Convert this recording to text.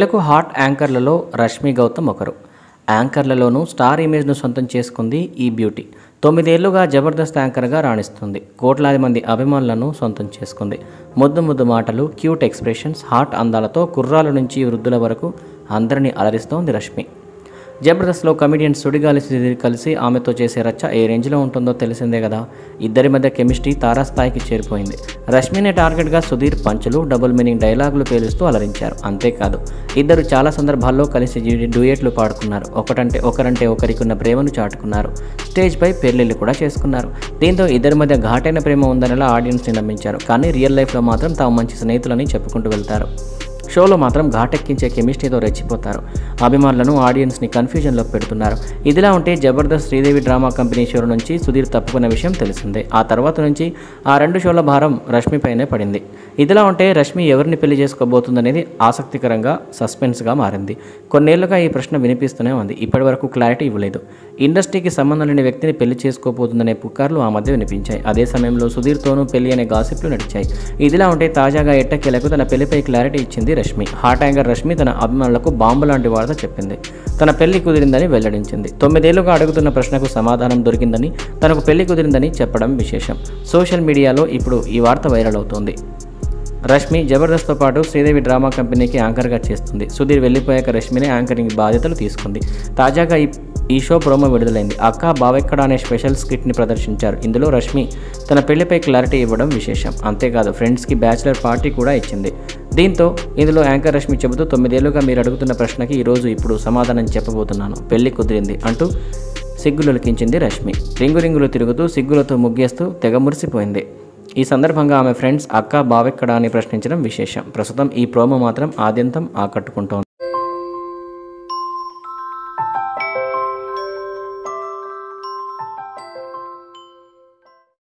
Telugu hot యాంకర్లలో రష్మి గౌతమ్ ఒకరు యాంకర్లలోనూ స్టార్ ఇమేజ్ను సొంతం చేసుకుంది ఈ బ్యూటీ తొమ్మిదేళ్లుగా జబర్దస్త్ యాంకర్గా రాణిస్తుంది కోట్లాది మంది అభిమానులను సొంతం చేసుకుంది ముద్దు ముద్దు మాటలు క్యూట్ ఎక్స్ప్రెషన్స్ హాట్ అందాలతో కుర్రాల నుంచి వృద్ధుల వరకు అందరినీ అలరిస్తోంది రష్మి జబర్దస్త్లో కమిడియన్ సుడిగాలి సుధీర్ కలిసి ఆమెతో చేసే రచ్చ ఏ రేంజ్లో ఉంటుందో తెలిసిందే కదా ఇద్దరి మధ్య కెమిస్ట్రీ తారాస్థాయికి చేరిపోయింది రష్మిని టార్గెట్గా సుధీర్ పంచులు డబుల్ మీనింగ్ డైలాగులు పేలుస్తూ అలరించారు అంతేకాదు ఇద్దరు చాలా సందర్భాల్లో కలిసి జీ- డ్యూయెట్లు పాడుకున్నారు ఒకటంటే ఒకరంటే ఒకరికి ఉన్న ప్రేమను చాటుకున్నారు స్టేజ్పై పెళ్లిళ్ళు కూడా చేసుకున్నారు దీంతో ఇద్దరి మధ్య ఘాటైన ప్రేమ ఉందనేలా ఆడియన్స్ని నమ్మించారు కానీ రియల్ లైఫ్లో మాత్రం తాము మంచి స్నేహితులని చెప్పుకుంటూ వెళ్తారు షోలో మాత్రం ఘాటెక్కించే కెమిస్ట్రీతో రెచ్చిపోతారు అభిమానులను ఆడియన్స్ని కన్ఫ్యూజన్లో పెడుతున్నారు ఇదిలా ఉంటే Jabardasth Sridevi drama company show నుంచి సుధీర్ తప్పుకున్న విషయం తెలిసిందే ఆ తర్వాత నుంచి ఆ రెండు షోల భారం రష్మిపైనే పడింది ఇదిలా ఉంటే రష్మి ఎవరిని పెళ్లి చేసుకోబోతుందనేది ఆసక్తికరంగా సస్పెన్స్గా మారింది కొన్నేళ్లుగా ఈ ప్రశ్న వినిపిస్తూనే ఉంది ఇప్పటి వరకు క్లారిటీ ఇవ్వలేదు ఇండస్ట్రీకి సంబంధం లేని వ్యక్తిని పెళ్లి చేసుకోబోతుందనే పుకార్లు ఆ మధ్య వినిపించాయి అదే సమయంలో సుధీర్తోనూ పెళ్లి అనే గాసిప్లు నడిచాయి ఇదిలా ఉంటే తాజాగా ఎట్టకేలకు తన పెళ్లిపై క్లారిటీ ఇచ్చింది రష్మి హాట్ యాంగర్ రష్మి తన అభిమానులకు బాంబు లాంటి వార్త చెప్పింది తన పెళ్లి కుదిరిందని వెల్లడించింది తొమ్మిదేళ్లుగా అడుగుతున్న ప్రశ్నకు సమాధానం దొరికిందని తనకు పెళ్లి కుదిరిందని చెప్పడం విశేషం సోషల్ మీడియాలో ఇప్పుడు ఈ వార్త వైరల్ అవుతోంది రష్మి జబర్దస్త్తో పాటు శ్రీదేవి డ్రామా కంపెనీకి యాంకర్గా చేస్తుంది సుధీర్ వెళ్ళిపోయాక రష్మిని యాంకరింగ్ బాధ్యతలు తీసుకుంది తాజాగా ఈ ఈ షో ప్రోమో విడుదలైంది అక్క బావెక్కడ అనే స్పెషల్ స్కిట్ని ప్రదర్శించారు ఇందులో రష్మి తన పెళ్లిపై క్లారిటీ ఇవ్వడం విశేషం అంతేకాదు ఫ్రెండ్స్కి బ్యాచిలర్ పార్టీ కూడా ఇచ్చింది దీంతో ఇందులో యాంకర్ రష్మి చెబుతూ తొమ్మిదేళ్లుగా మీరు అడుగుతున్న ప్రశ్నకి ఈరోజు ఇప్పుడు సమాధానం చెప్పబోతున్నాను పెళ్లి కుదిరింది అంటూ సిగ్గులొలికించింది రష్మి రింగు రింగులు తిరుగుతూ సిగ్గులతో ముగ్గేస్తూ తెగ మురిసిపోయింది ఈ సందర్భంగా ఆమె ఫ్రెండ్స్ అక్క బావెక్కడా అని ప్రశ్నించడం విశేషం ప్రస్తుతం ఈ ప్రోమో మాత్రం ఆద్యంతం ఆకట్టుకుంటోంది